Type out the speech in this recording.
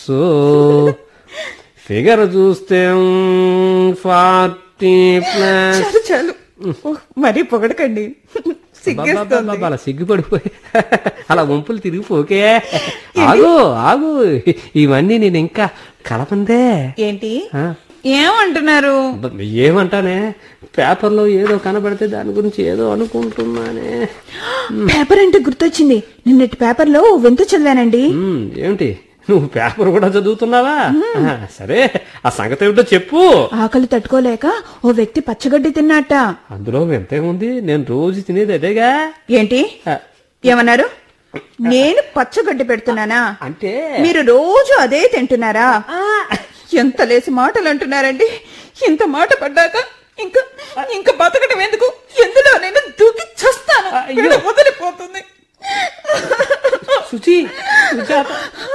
So figure చూస్తే forty plus చాలు చాలు ఓ, మరీ పొగడకండి సిగ్గేస్తోంది అలా సిగ్గుపడిపోయి అలా వంపులు తిరిగిపోకే ఆగు ఆగు ఇవన్నీ నేను ఇంకా కలపందే ఏంటి ఆ, ఏమంటున్నారు బ- ఏమంటానే పేపర్లో ఏదో కనబడితే దాని గురించి ఏదో అనుకుంటున్నానే పేపర్ అంటే గుర్తొచ్చింది నిన్నటి పేపర్ లో వింత చదివానండి ఉమ్, ఏమిటి నువ్వు పేపర్ కూడా చదువుతున్నావా ఆ, సరే ఆ సంగతి ఏమిటో చెప్పు ఆకలి తట్టుకోలేక ఓ వ్యక్తి పచ్చగడ్డి తిన్నట్ట అందులో వింతే ఉంది నేను రోజు తినేది అదేగా ఏంటి ఆ, ఏమన్నారు నేను పచ్చగడ్డి పెడుతున్నానా అంటే మీరు రోజు అదే తింటున్నారా ఎంత లేసి మాటలు అంటున్నారండి ఇంత మాట పడ్డాక ఇంకా ఇంకా బతకడం ఎందుకు ఎందులో నేను దూకి చస్తాను అయ్యో. వదిలిపోతుంది శుచి సుజాత